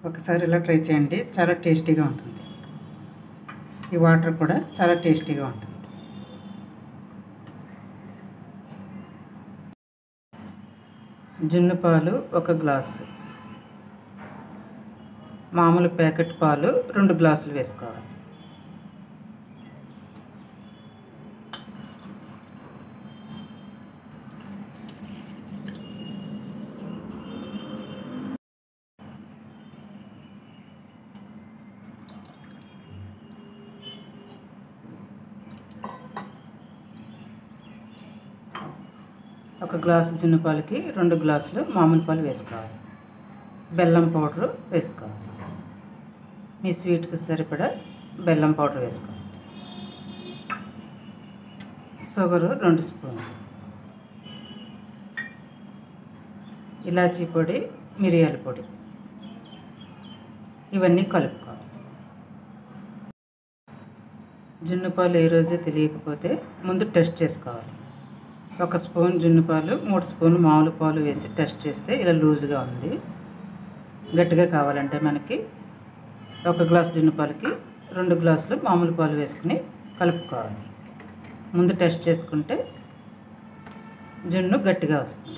ఒకసారి ఇలా ట్రై చేయండి చాలా టేస్టీగా ఉంటుంది ఈ వాటర్ కూడా చాలా టేస్టీగా ఉంటుంది జున్ను పాలు ఒక గ్లాసు మామూలు ప్యాకెట్ పాలు రెండు గ్లాసులు వేసుకోవాలి ఒక గ్లాసు జున్ను పాలకి రెండు గ్లాసులు మామూలు పాలు వేసుకోవాలి బెల్లం పౌడరు వేసుకోవాలి మీ స్వీట్కి సరిపడా బెల్లం పౌడర్ వేసుకోవాలి షుగరు రెండు స్పూన్లు ఇలాచీ పొడి మిరియాల పొడి ఇవన్నీ కలుపుకోవాలి జున్ను పాలు ఏ రోజే తెలియకపోతే ముందు టెస్ట్ చేసుకోవాలి ఒక స్పూన్ జున్ను పాలు మూడు స్పూన్లు మామూలు పాలు వేసి టెస్ట్ చేస్తే ఇలా లూజ్గా ఉంది గట్టిగా కావాలంటే మనకి ఒక గ్లాస్ జున్ను పాలకి రెండు గ్లాసులు మామూలు పాలు వేసుకుని కలుపుకోవాలి ముందు టెస్ట్ చేసుకుంటే జున్ను గట్టిగా వస్తుంది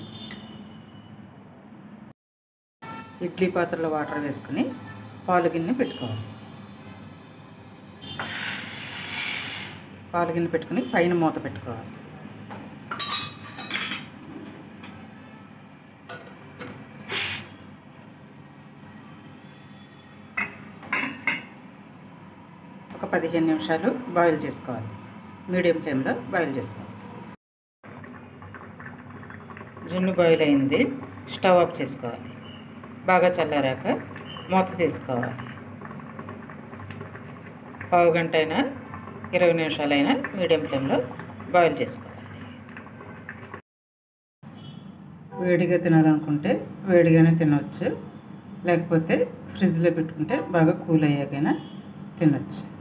ఇడ్లీ పాత్రలో వాటర్ వేసుకుని పాలు గిన్నె పెట్టుకోవాలి పాలు గిన్నె పెట్టుకుని పైన మూత పెట్టుకోవాలి ఒక పదిహేను నిమిషాలు బాయిల్ చేసుకోవాలి మీడియం ఫ్లేమ్లో బాయిల్ చేసుకోవాలి జున్ను బాయిల్ అయింది స్టవ్ ఆఫ్ చేసుకోవాలి బాగా చల్లారాక మూత తీసుకోవాలి పావు గంట అయినా ఇరవై నిమిషాలైనా మీడియం ఫ్లేమ్లో బాయిల్ చేసుకోవాలి వేడిగా తినాలనుకుంటే వేడిగానే తినవచ్చు లేకపోతే ఫ్రిడ్జ్లో పెట్టుకుంటే బాగా కూల్ అయ్యాకైనా తినచ్చు